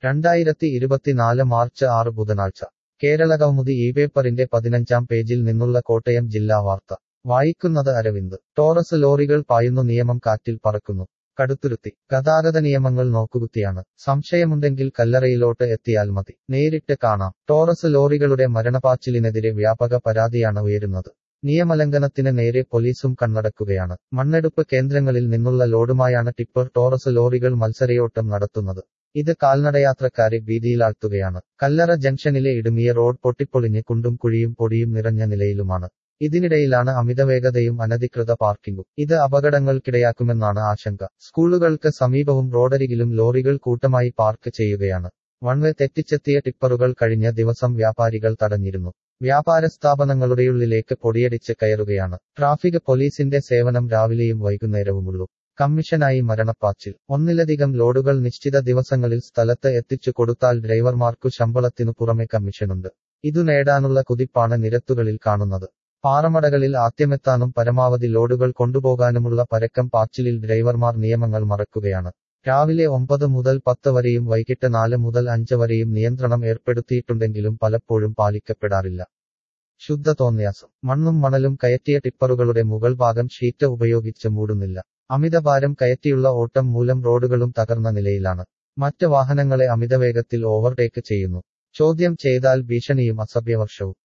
രണ്ടായിരത്തി ഇരുപത്തിനാല് മാർച്ച് ആറ് ബുധനാഴ്ച കേരളകൗമുദി ഈ പേപ്പറിന്റെ പതിനഞ്ചാം പേജിൽ നിന്നുള്ള കോട്ടയം ജില്ലാ വാർത്ത വായിക്കുന്നത് അരവിന്ദ് ടോറസ് ലോറികൾ പായുന്നു നിയമം കാറ്റിൽ പറക്കുന്നു കടുത്തുരുത്തി ഗതാഗത നിയമങ്ങൾ നോക്കുകുത്തിയാണ് സംശയമുണ്ടെങ്കിൽ കല്ലറയിലോട്ട് എത്തിയാൽ മതി നേരിട്ട് കാണാം ടോറസ് ലോറികളുടെ മരണപാച്ചിലിനെതിരെ വ്യാപക പരാതിയാണ് ഉയരുന്നത് നിയമലംഘനത്തിന് നേരെ പോലീസും കണ്ണടക്കുകയാണ് മണ്ണെടുപ്പ് കേന്ദ്രങ്ങളിൽ നിന്നുള്ള ലോഡുമായാണ് ടിപ്പർ ടോറസ് ലോറികൾ മത്സരയോട്ടം നടത്തുന്നത് ഇത് കാൽനടയാത്രക്കാരെ ഭീതിയിലാഴ്ത്തുകയാണ് കല്ലറ ജംഗ്ഷനിലെ ഇടുങ്ങിയ റോഡ് പൊട്ടിപ്പൊളിഞ്ഞ് കുണ്ടും കുഴിയും പൊടിയും നിറഞ്ഞ നിലയിലുമാണ് ഇതിനിടയിലാണ് അമിതവേഗതയും അനധികൃത പാർക്കിംഗും ഇത് അപകടങ്ങൾക്കിടയാക്കുമെന്നാണ് ആശങ്ക സ്കൂളുകൾക്ക് സമീപവും റോഡരികിലും ലോറികൾ കൂട്ടമായി പാർക്ക് ചെയ്യുകയാണ് വൺവേ തെറ്റിച്ചെത്തിയ ടിപ്പറുകൾ കഴിഞ്ഞ ദിവസം വ്യാപാരികൾ തടഞ്ഞിരുന്നു വ്യാപാര സ്ഥാപനങ്ങളുടെയുള്ളിലേക്ക് പൊടിയടിച്ച് കയറുകയാണ് ട്രാഫിക് പോലീസിന്റെ സേവനം രാവിലെയും വൈകുന്നേരവുമുള്ളൂ കമ്മീഷനായി മരണപ്പാച്ചിൽ ഒന്നിലധികം ലോഡുകൾ നിശ്ചിത ദിവസങ്ങളിൽ സ്ഥലത്ത് എത്തിച്ചു കൊടുത്താൽ ഡ്രൈവർമാർക്കു ശമ്പളത്തിനു പുറമെ കമ്മീഷനുണ്ട് ഇതു നേടാനുള്ള കുതിപ്പാണ് നിരത്തുകളിൽ കാണുന്നത് പാറമടകളിൽ ആദ്യമെത്താനും പരമാവധി ലോഡുകൾ കൊണ്ടുപോകാനുമുള്ള പരക്കം പാച്ചിലിൽ ഡ്രൈവർമാർ നിയമങ്ങൾ മറക്കുകയാണ് രാവിലെ ഒമ്പത് മുതൽ പത്ത് വരെയും വൈകിട്ട് നാല് മുതൽ അഞ്ച് വരെയും നിയന്ത്രണം ഏർപ്പെടുത്തിയിട്ടുണ്ടെങ്കിലും പലപ്പോഴും പാലിക്കപ്പെടാറില്ല ശുദ്ധ തോന്യാസം മണ്ണും മണലും കയറ്റിയ ടിപ്പറുകളുടെ മുകൾ ഭാഗം ഷീറ്റ് ഉപയോഗിച്ച് മൂടുന്നില്ല അമിതഭാരം കയറ്റിയുള്ള ഓട്ടം മൂലം റോഡുകളും തകർന്ന നിലയിലാണ് മറ്റ് വാഹനങ്ങളെ അമിതവേഗത്തിൽ ഓവർടേക്ക് ചെയ്യുന്നു ചോദ്യം ചെയ്താൽ ഭീഷണിയും അസഭ്യവർഷവും